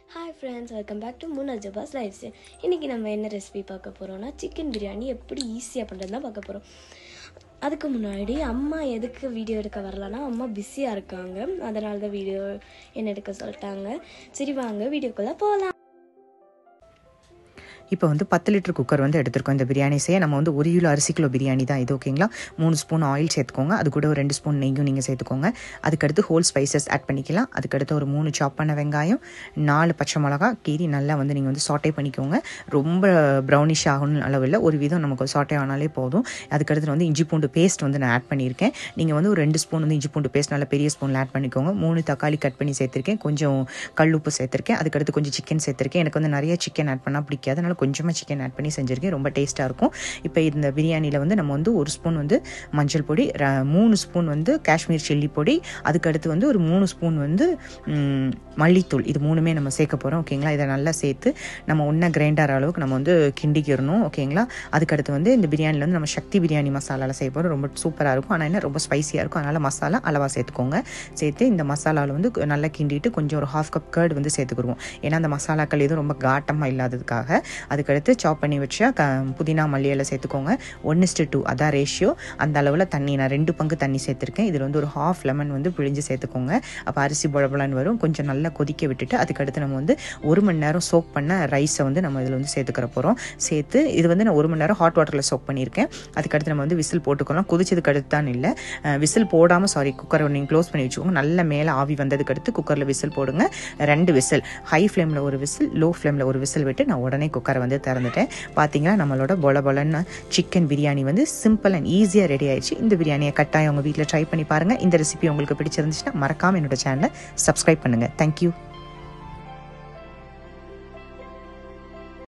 hi friends welcome back to முன் அஜபாஸ் life style இன்றைக்கி நம்ம என்ன ரெசிபி பார்க்க போகிறோம்னா சிக்கன் பிரியாணி எப்படி ஈஸியாக பண்ணுறது தான் பார்க்க போகிறோம் அதுக்கு முன்னாடி அம்மா எதுக்கு வீடியோ எடுக்க வரலன்னா அம்மா பிஸியாக இருக்காங்க அதனால தான் வீடியோ என்ன எடுக்க சொல்லிட்டாங்க சரி வாங்க வீடியோக்குள்ளே போகலாம் இப்போ வந்து பத்து லிட்டர் குக்கர் வந்து எடுத்திருக்கோம் இந்த பிரியாணி செய்ய நம்ம வந்து ஒரு கிலோ அரிசி கிலோ பிரியாணி தான் இது ஓகேங்களா மூணு ஸ்பூன் ஆயில் சேர்த்துக்கோங்க அது கூட ஒரு ரெண்டு ஸ்பூன் நெய்யும் நீங்கள் சேர்த்துக்கோங்க அதுக்கடுத்து ஹோல் ஸ்பைசஸ் ஆட் பண்ணிக்கலாம் அதுக்கடுத்து ஒரு மூணு சாப் பண்ண வெங்காயம் நாலு பச்சை மிளகா கீரி நல்லா வந்து நீங்கள் வந்து சாட்டே பண்ணிக்கோங்க ரொம்ப ப்ரௌனிஷ் ஆகணும் அளவில் ஒரு விதம் நமக்கு சாட்டே ஆனாலே போதும் அதுக்கடுத்து வந்து இஞ்சி பூண்டு பேஸ்ட் வந்து நான் ஆட் பண்ணியிருக்கேன் நீங்கள் வந்து ஒரு ரெண்டு ஸ்பூன் வந்து இஞ்சி பூண்டு பேஸ்ட் நல்லா பெரிய ஸ்பூனில் ஆட் பண்ணிக்கோங்க மூணு தக்காளி கட் பண்ணி சேர்த்துருக்கேன் கொஞ்சம் கல் உப்பு சேர்த்துருக்கேன் அதுக்கடுத்து கொஞ்சம் சிக்கன் சேர்த்துருக்கேன் எனக்கு வந்து நிறைய சிக்கன் ஆட் பண்ணால் பிடிக்காது அதனால் கொஞ்சமாக சிக்கன் ஆட் பண்ணி செஞ்சுருக்கேன் ரொம்ப டேஸ்ட்டாக இருக்கும் இப்போ இந்த பிரியாணியில் வந்து நம்ம வந்து ஒரு ஸ்பூன் வந்து மஞ்சள் பொடி ர- மூணு ஸ்பூன் வந்து காஷ்மீர் சில்லி பொடி அதுக்கடுத்து வந்து ஒரு மூணு ஸ்பூன் வந்து ம், மல்லித்தூள் இது மூணுமே நம்ம சேர்க்க போகிறோம் ஓகேங்களா இதை நல்லா சேர்த்து நம்ம ஒன்றா கிரைண்டர் அளவுக்கு நம்ம வந்து கிண்டிக்கிறணும் ஓகேங்களா அதுக்கடுத்து வந்து இந்த பிரியாணியில் வந்து நம்ம சக்தி பிரியாணி மசாலாவில் செய்ய போகிறோம் ரொம்ப சூப்பராக இருக்கும் ஆனால் என்ன ரொம்ப ஸ்பைசியாக இருக்கும் அதனால் மசாலா அளவாக சேர்த்துக்கோங்க சேர்த்து இந்த மசாலாவில் வந்து நல்லா கிண்டிட்டு கொஞ்சம் ஒரு ஹாஃப் கப் கர்டு வந்து சேர்த்துக்குருவோம் ஏன்னா அந்த மசாலாக்கள் எதுவும் ரொம்ப காட்டமாக இல்லாததுக்காக அதுக்கடுத்து சாப் பண்ணி வச்ச க புதினா மல்லியெல்லாம் சேர்த்துக்கோங்க ஒன் இஸ்டு டூ அதான் ரேஷியோ அந்த அளவில் தண்ணி நான் ரெண்டு பங்கு தண்ணி சேர்த்துருக்கேன் இதில் வந்து ஒரு ஹாஃப் லெமன் வந்து பிழிஞ்சு சேர்த்துக்கோங்க அப்போ அரிசி புழபுலன்னு வரும் கொஞ்சம் நல்லா கொதிக்க விட்டுட்டு அதுக்கடுத்து நம்ம வந்து ஒரு மணி நேரம் சோக் பண்ண ரைஸை வந்து நம்ம இதில் வந்து சேர்த்துக்கிற போகிறோம் சேர்த்து இது வந்து நான் ஒரு மணி நேரம் ஹாட் வாட்டரில் சோக் பண்ணியிருக்கேன் அதுக்கடுத்து நம்ம வந்து விசில் போட்டுக்கலாம் கொதிச்சதுக்கு அடுத்து தான் இல்லை விசில் போடாமல் சாரி குக்கரை நீங்கள் க்ளோஸ் பண்ணி வச்சுக்கோங்க நல்ல மேலே ஆவி வந்ததுக்கு அடுத்து குக்கரில் விசில் போடுங்க ரெண்டு விசில் ஹை ஃப்ளேமில் ஒரு விசில் லோ ஃப்ளேமில் ஒரு விசில் விட்டு நான் உடனே குக்கரை வந்து திறந்துட்டேன் பார்த்தீங்கன்னா நம்மளோட பொல பொலன்னு சிக்கன் பிரியாணி வந்து சிம்பிள் அண்ட் ஈஸியாக ரெடி ஆயிடுச்சு இந்த பிரியாணியை கட்டாயம் உங்கள் வீட்டில் ட்ரை பண்ணி பாருங்கள் இந்த ரெசிபி உங்களுக்கு பிடிச்சிருந்துச்சுன்னா மறக்காமல் என்னோட சேனலை சப்ஸ்கிரைப் பண்ணுங்கள் தேங்க்யூ